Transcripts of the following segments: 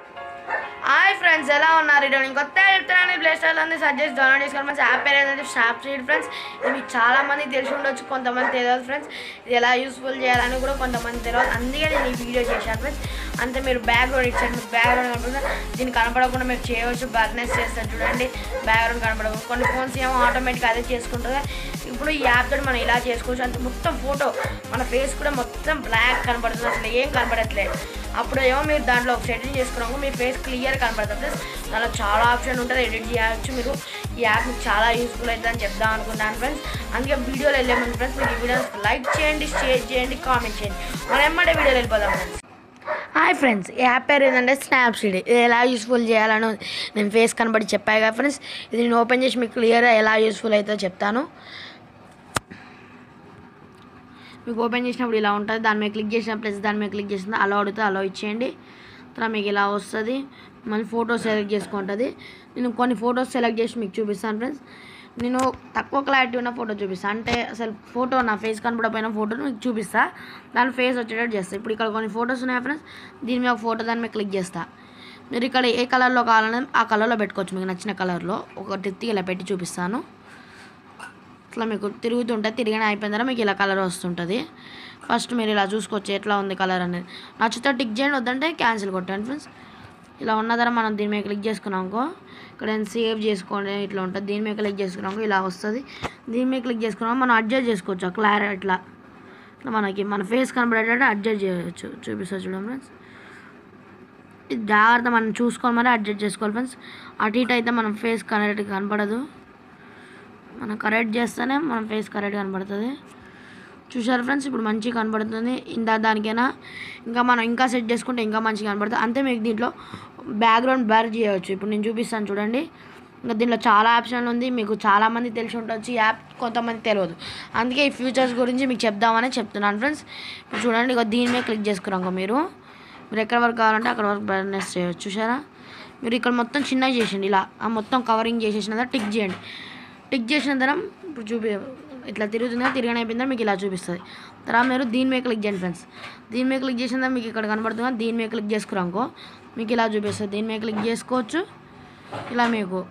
hi friends ఎలా ఉన్నారు ఈరోజు నేను కొత్తగా చెప్తున్నాను ప్లే స్టోర్లో ఉంది సజెస్ట్ డౌన్లోడ్ చేసుకోండి మంచి యాప్ పేరు ఏంటంటే స్నాప్ సీడ్ ఫ్రెండ్స్ ఇది మీకు చాలా మంది తెలిసి ఉండొచ్చు కొంతమంది తెలియదు ఫ్రెండ్స్ ఇది ఎలా యూస్ఫుల్ చేయాలని కూడా కొంతమంది తెలియదు అందుకే నేను ఈ వీడియో చేశాను ఫ్రెండ్స్ అంతే మీరు బ్యాక్గ్రౌండ్ ఇచ్చారు బ్యాక్గ్రౌండ్ కనపడుతుంది దీన్ని కనపడకుండా మీరు చేయవచ్చు బ్రైట్నెస్ చేస్తారు చూడండి బ్యాక్గ్రౌండ్ కనపడకుండా కొన్ని ఫోన్స్ ఏమో ఆటోమేటిక్ అదే చేసుకుంటుంది ఇప్పుడు ఈ యాప్ తోటి మనం ఇలా చేసుకోవచ్చు అంటే మొత్తం ఫోటో మన ఫేస్ కూడా మొత్తం బ్లాక్ కనపడుతుంది అసలు ఏం కనపడట్లేదు అప్పుడు ఏమో మీరు దాంట్లో ఒక సెట్టింగ్ చేసుకున్నాక మీ ఫేస్ క్లియర్ కనపడుతుంది ప్లస్ దాంట్లో చాలా ఆప్షన్ ఉంటుంది ఎడిట్ చేయవచ్చు మీరు ఈ యాప్ మీకు చాలా యూస్ఫుల్ అవుతుంది అని చెప్దాం అనుకున్నాను ఫ్రెండ్స్ అందుకే వీడియోలో వెళ్ళే ముందు ఫ్రెండ్స్ మీరు ఈ వీడియోస్ లైక్ చేయండి షేర్ చేయండి కామెంట్ చేయండి మనం ఎమ్మడే వీడియోలో వెళ్ళిపోదాం ఫ్రెండ్స్ హాయ్ ఫ్రెండ్స్ ఈ యాప్ పేరు ఏంటంటే స్నాప్సీడ్ ఇది ఎలా యూస్ఫుల్ చేయాలని నేను ఫేస్ కనబడి చెప్పాయి కదా ఫ్రెండ్స్ ఇది నేను ఓపెన్ చేసి మీకు క్లియర్గా ఎలా యూస్ఫుల్ అవుతుందో చెప్తాను మీకు ఓపెన్ చేసినప్పుడు ఇలా ఉంటుంది దాని మీద క్లిక్ చేసిన ప్లస్ దాని మీద క్లిక్ చేసిన అలా అడుగుతుంది అలా ఇచ్చేయండి తర్వాత మీకు ఇలా వస్తుంది మళ్ళీ ఫోటోస్ సెలెక్ట్ చేసుకుంటుంది నేను కొన్ని ఫొటోస్ సెలెక్ట్ చేసి మీకు చూపిస్తాను ఫ్రెండ్స్ నేను తక్కువ క్లారిటీ ఉన్న ఫోటో చూపిస్తాను అంటే అసలు ఫోటో నా ఫేస్ కనపడపోయిన ఫోటోని మీకు చూపిస్తా దాని ఫేస్ వచ్చేటట్టు చేస్తా ఇప్పుడు ఇక్కడ కొన్ని ఫొటోస్ ఉన్నాయి ఫ్రెండ్స్ దీని మీద ఒక ఫోటో దాని మీద క్లిక్ చేస్తా మీరు ఇక్కడ ఏ కలర్లో కావాలని ఆ కలర్లో పెట్టుకోవచ్చు మీకు నచ్చిన కలర్లో ఒకటి ఎత్తి ఇలా పెట్టి చూపిస్తాను ఇట్లా మీకు తిరుగుతుంటే తిరిగిన అయిపోయిన తర్వాత మీకు ఇలా కలర్ వస్తుంటుంది ఫస్ట్ మీరు ఇలా చూసుకోవచ్చు ఎట్లా ఉంది కలర్ అనేది నచ్చితే టిక్ చేయండి వద్దంటే క్యాన్సిల్ కొట్టండి ఫ్రెండ్స్ ఇలా ఉన్న ధర మనం దీని మీద క్లిక్ చేసుకున్నామనుకో ఇక్కడ నేను సేవ్ చేసుకోండి ఇట్లా ఉంటుంది దీని మీద క్లిక్ చేసుకున్నామనుకో ఇలా వస్తుంది దీని మీద క్లిక్ చేసుకున్నాం మనం అడ్జస్ట్ చేసుకోవచ్చు ఆ క్లార్ ఇట్లా ఇట్లా మనకి మన ఫేస్ కనబడేటట్టు అడ్జస్ట్ చేయవచ్చు చూపిస్తా చూడండి ఫ్రెండ్స్ ఇది జాగ్రత్త మనం చూసుకొని మరి అడ్జస్ట్ చేసుకోవాలి ఫ్రెండ్స్ అటు ఇటు అయితే మనం ఫేస్ కరెక్ట్ కనపడదు మనం కరెక్ట్ చేస్తేనే మన ఫేస్ కరెక్ట్ కనబడుతుంది చూసారు ఫ్రెండ్స్ ఇప్పుడు మంచిగా కనబడుతుంది ఇందా దానికైనా ఇంకా మనం ఇంకా సెట్ చేసుకుంటే ఇంకా మంచిగా కనబడుతుంది అంతే మీకు దీంట్లో బ్యాక్గ్రౌండ్ బ్లర్ చేయవచ్చు ఇప్పుడు నేను చూపిస్తాను చూడండి ఇంకా దీంట్లో చాలా ఆప్షన్లు ఉంది మీకు చాలామంది తెలిసి ఉండొచ్చు ఈ యాప్ కొంతమంది తెలియదు అందుకే ఈ ఫ్యూచర్స్ గురించి మీకు చెప్దామని చెప్తున్నాను ఫ్రెండ్స్ ఇప్పుడు చూడండి ఇక దీని మీద క్లిక్ చేసుకున్నాక మీరు మీరు ఎక్కడ వరకు కావాలంటే అక్కడ వరకు బ్రైట్నెస్ చేయవచ్చు చూసారా మీరు ఇక్కడ మొత్తం చిన్నగా చేసేయండి ఇలా ఆ మొత్తం కవరింగ్ చేసేసిన తర్వాత టిక్ చేయండి టిక్ చేసిన తర్వాత ఇప్పుడు చూపి ఇట్లా తిరుగుతుంది కదా తిరగని అయిపోయిందా మీకు ఇలా చూపిస్తుంది తర్వాత మీరు దీని మీద క్లిక్ చేయండి ఫ్రెండ్స్ దీని మీద క్లిక్ చేసిన తర్వాత మీకు ఇక్కడ కనబడుతుంది కదా, దీని మీద క్లిక్ చేసుకురాకో మీకు ఇలా చూపిస్తుంది దీని మీద క్లిక్ చేసుకోవచ్చు ఇలా మీకు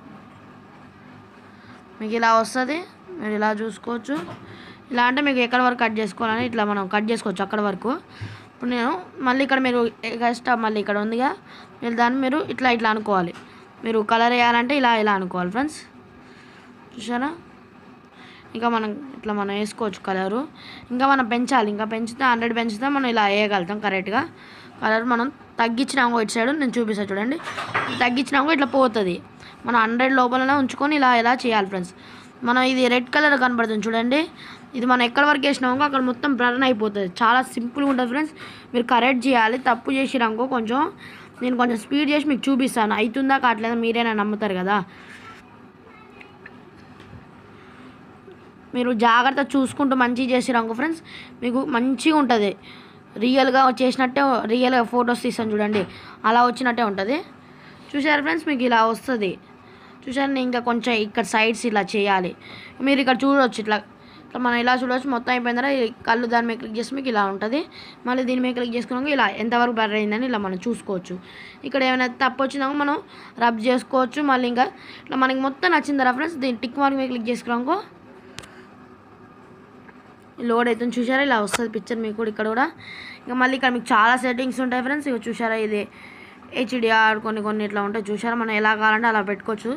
మీకు ఇలా వస్తుంది మీరు ఇలా చూసుకోవచ్చు ఇలా అంటే మీకు ఎక్కడ వరకు కట్ చేసుకోవాలని ఇట్లా మనం కట్ చేసుకోవచ్చు అక్కడ వరకు ఇప్పుడు నేను మళ్ళీ ఇక్కడ మీరు ఎక్స్ట్రా మళ్ళీ ఇక్కడ ఉందిగా మీరు దాన్ని మీరు ఇట్లా ఇట్లా అనుకోవాలి మీరు కలర్ వేయాలంటే ఇలా ఇలా అనుకోవాలి ఫ్రెండ్స్ చూసారా ఇంకా మనం ఇట్లా మనం వేసుకోవచ్చు కలరు ఇంకా మనం పెంచాలి ఇంకా పెంచితే హండ్రెడ్ పెంచితే మనం ఇలా వేయగలుగుతాం కరెక్ట్గా కలర్ మనం తగ్గించినామో ఇటు సైడ్ నేను చూపిస్తాను చూడండి తగ్గించినామో ఇట్లా పోతుంది మనం హండ్రెడ్ లోపలనే ఉంచుకొని ఇలా ఇలా చేయాలి ఫ్రెండ్స్ మనం ఇది రెడ్ కలర్ కనబడుతుంది చూడండి ఇది మనం ఎక్కడ వరకు వేసినామో అక్కడ మొత్తం బ్రన్ అయిపోతుంది చాలా సింపుల్గా ఉంటుంది ఫ్రెండ్స్ మీరు కరెక్ట్ చేయాలి తప్పు చేసినాకో కొంచెం నేను కొంచెం స్పీడ్ చేసి మీకు చూపిస్తాను అవుతుందా కావట్లేదా మీరేనా నమ్ముతారు కదా మీరు జాగ్రత్త చూసుకుంటూ మంచిగా చేసిరాంకో ఫ్రెండ్స్ మీకు మంచిగా ఉంటుంది రియల్గా చేసినట్టే రియల్గా ఫొటోస్ తీస్తాను చూడండి అలా వచ్చినట్టే ఉంటుంది చూసారు ఫ్రెండ్స్ మీకు ఇలా వస్తుంది చూసారు నేను ఇంకా కొంచెం ఇక్కడ సైడ్స్ ఇలా చేయాలి మీరు ఇక్కడ చూడవచ్చు ఇట్లా ఇట్లా మనం ఇలా చూడవచ్చు మొత్తం అయిపోయిన తర్వాత ఈ కళ్ళు దాని మీద క్లిక్ చేసి మీకు ఇలా ఉంటుంది మళ్ళీ దీని మీద క్లిక్ చేసుకున్నాక ఇలా ఎంతవరకు బర్ర అయిందని ఇలా మనం చూసుకోవచ్చు ఇక్కడ ఏమైనా తప్పు వచ్చిందాక మనం రబ్ చేసుకోవచ్చు మళ్ళీ ఇంకా ఇట్లా మనకి మొత్తం నచ్చింది రెఫరెన్స్ దీని టిక్ మార్క్ మీద క్లిక్ చేసుకున్నాకో లోడ్ అవుతుంది చూసారా ఇలా వస్తుంది పిక్చర్ మీకు కూడా ఇక్కడ కూడా ఇంకా మళ్ళీ ఇక్కడ మీకు చాలా సెట్టింగ్స్ ఉంటాయి ఫ్రెండ్స్ ఇక చూసారా ఇది హెచ్డిఆర్ కొన్ని కొన్ని ఇట్లా ఉంటాయి చూసారా మనం ఎలా కావాలంటే అలా పెట్టుకోవచ్చు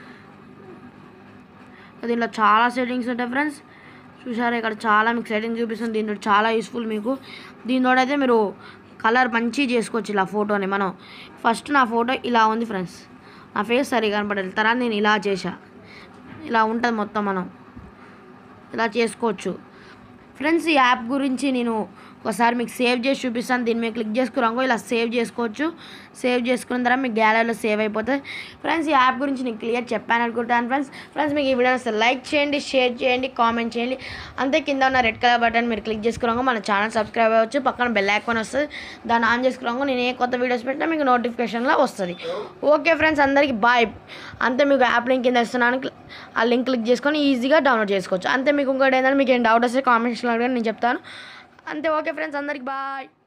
దీంట్లో చాలా సెట్టింగ్స్ ఉంటాయి ఫ్రెండ్స్ చూసారా ఇక్కడ చాలా మీకు సెట్టింగ్ చూపిస్తుంది దీంట్లో చాలా యూస్ఫుల్ మీకు దీంతో అయితే మీరు కలర్ మంచిగా చేసుకోవచ్చు ఇలా ఫోటోని మనం ఫస్ట్ నా ఫోటో ఇలా ఉంది ఫ్రెండ్స్ నా ఫేస్ సరిగా కనపడలేదు తర్వాత నేను ఇలా చేశా ఇలా ఉంటుంది మొత్తం మనం ఇలా చేసుకోవచ్చు ఫ్రెండ్స్ ఈ యాప్ గురించి నేను ఒకసారి మీకు సేవ్ చేసి చూపిస్తాను దీని మీద క్లిక్ చేసుకురాంగో ఇలా సేవ్ చేసుకోవచ్చు సేవ్ చేసుకున్న తర్వాత మీకు గ్యాలరీలో సేవ్ అయిపోతుంది ఫ్రెండ్స్ ఈ యాప్ గురించి నేను క్లియర్ చెప్పాను అనుకుంటాను ఫ్రెండ్స్ ఫ్రెండ్స్ మీకు ఈ వీడియో వస్తే లైక్ చేయండి షేర్ చేయండి కామెంట్ చేయండి అంతే కింద ఉన్న రెడ్ కలర్ బటన్ మీరు క్లిక్ చేసుకురాంగో మన ఛానల్ సబ్స్క్రైబ్ అవ్వచ్చు పక్కన బెల్ ఐకాన్ వస్తుంది దాన్ని ఆన్ చేసుకురాంగో నేను ఏ కొత్త వీడియోస్ పెట్టినా మీకు నోటిఫికేషన్లో వస్తుంది ఓకే ఫ్రెండ్స్ అందరికీ బాయ్ అంతే మీకు యాప్ లింక్ కింద ఇస్తున్నాను ఆ లింక్ క్లిక్ చేసుకొని ఈజీగా డౌన్లోడ్ చేసుకోవచ్చు అంతే మీకు ఇంకోటి ఏంటంటే మీకు ఏం డౌట్ వస్తే కామెంట్స్లో అడగండి నేను చెప్తాను అంతే ఓకే ఫ్రెండ్స్ అందరికి బాయ్